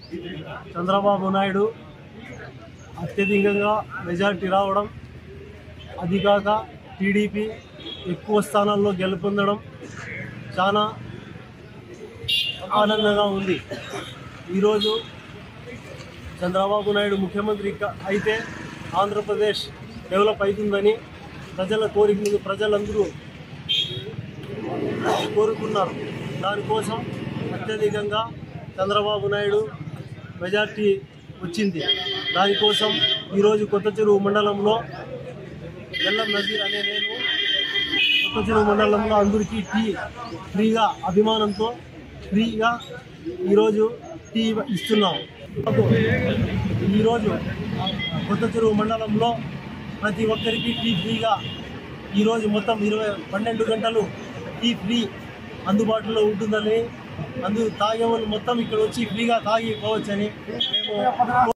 చంద్రబాబు నాయుడు అత్యధికంగా మెజారిటీ రావడం అది కాక టీడీపీ ఎక్కువ స్థానాల్లో గెలుపొందడం చాలా ఆనందంగా ఉంది ఈరోజు చంద్రబాబు నాయుడు ముఖ్యమంత్రి క- అయితే ఆంధ్రప్రదేశ్ డెవలప్ అవుతుందని ప్రజల కోరిక మీద ప్రజలందరూ కోరుకున్నారు దానికోసం అత్యధికంగా చంద్రబాబు నాయుడు మెజార్టీ వచ్చింది దానికోసం ఈరోజు కొత్త చెరువు మండలంలో ఎల్లం నజీర్ అనే నేను కొత్త చెరువు మండలంలో అందరికీ టీ ఫ్రీగా అభిమానంతో ఫ్రీగా ఈరోజు టీ ఇస్తున్నాం ఈరోజు కొత్త చెరువు మండలంలో ప్రతి ఒక్కరికి టీ ఫ్రీగా ఈరోజు మొత్తం ఇరవై పన్నెండు గంటలు టీ ఫ్రీ అందుబాటులో ఉంటుందని అందు తాగే వాళ్ళు మొత్తం ఇక్కడ వచ్చి ఫ్రీగా తాగిపోవచ్చని మేము